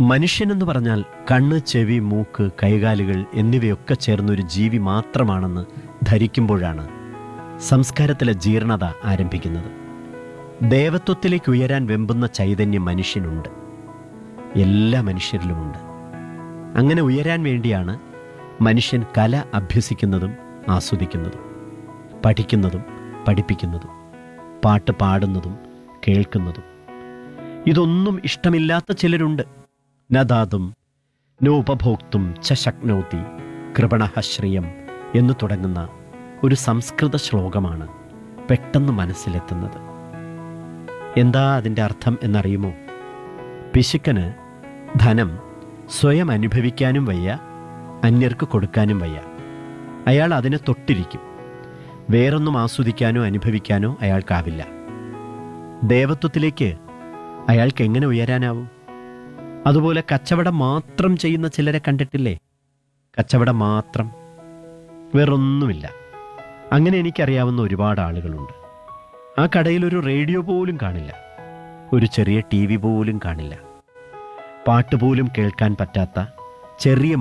മനുഷ്യനെന്ന് പറഞ്ഞാൽ കണ്ണ് ചെവി മൂക്ക് കൈകാലുകൾ എന്നിവയൊക്കെ ചേർന്നൊരു ജീവി മാത്രമാണെന്ന് ധരിക്കുമ്പോഴാണ് സംസ്കാരത്തിലെ ജീർണത ആരംഭിക്കുന്നത് ദേവത്വത്തിലേക്ക് ഉയരാൻ വെമ്പുന്ന ചൈതന്യം മനുഷ്യനുണ്ട് എല്ലാ മനുഷ്യരിലുമുണ്ട് അങ്ങനെ ഉയരാൻ വേണ്ടിയാണ് മനുഷ്യൻ കല അഭ്യസിക്കുന്നതും ആസ്വദിക്കുന്നതും പഠിക്കുന്നതും പഠിപ്പിക്കുന്നതും പാട്ട് പാടുന്നതും കേൾക്കുന്നതും ഇതൊന്നും ഇഷ്ടമില്ലാത്ത ചിലരുണ്ട് നദാതും നോപഭോക്തും ച ശക്നോതി കൃപണഹശ്രിയം എന്ന് തുടങ്ങുന്ന ഒരു സംസ്കൃത ശ്ലോകമാണ് പെട്ടെന്ന് മനസ്സിലെത്തുന്നത് എന്താ അതിൻ്റെ അർത്ഥം എന്നറിയുമോ പിശുക്കന് ധനം സ്വയം അനുഭവിക്കാനും വയ്യ അന്യർക്ക് കൊടുക്കാനും വയ്യ അയാൾ അതിനെ തൊട്ടിരിക്കും വേറൊന്നും ആസ്വദിക്കാനോ അനുഭവിക്കാനോ അയാൾക്കാവില്ല ദേവത്വത്തിലേക്ക് അയാൾക്ക് എങ്ങനെ ഉയരാനാവും അതുപോലെ കച്ചവടം മാത്രം ചെയ്യുന്ന ചിലരെ കണ്ടിട്ടില്ലേ കച്ചവടം മാത്രം വേറൊന്നുമില്ല അങ്ങനെ എനിക്കറിയാവുന്ന ഒരുപാട് ആളുകളുണ്ട് ആ കടയിൽ ഒരു റേഡിയോ പോലും കാണില്ല ഒരു ചെറിയ ടി വി പോലും കാണില്ല പാട്ട് പോലും കേൾക്കാൻ പറ്റാത്ത ചെറിയ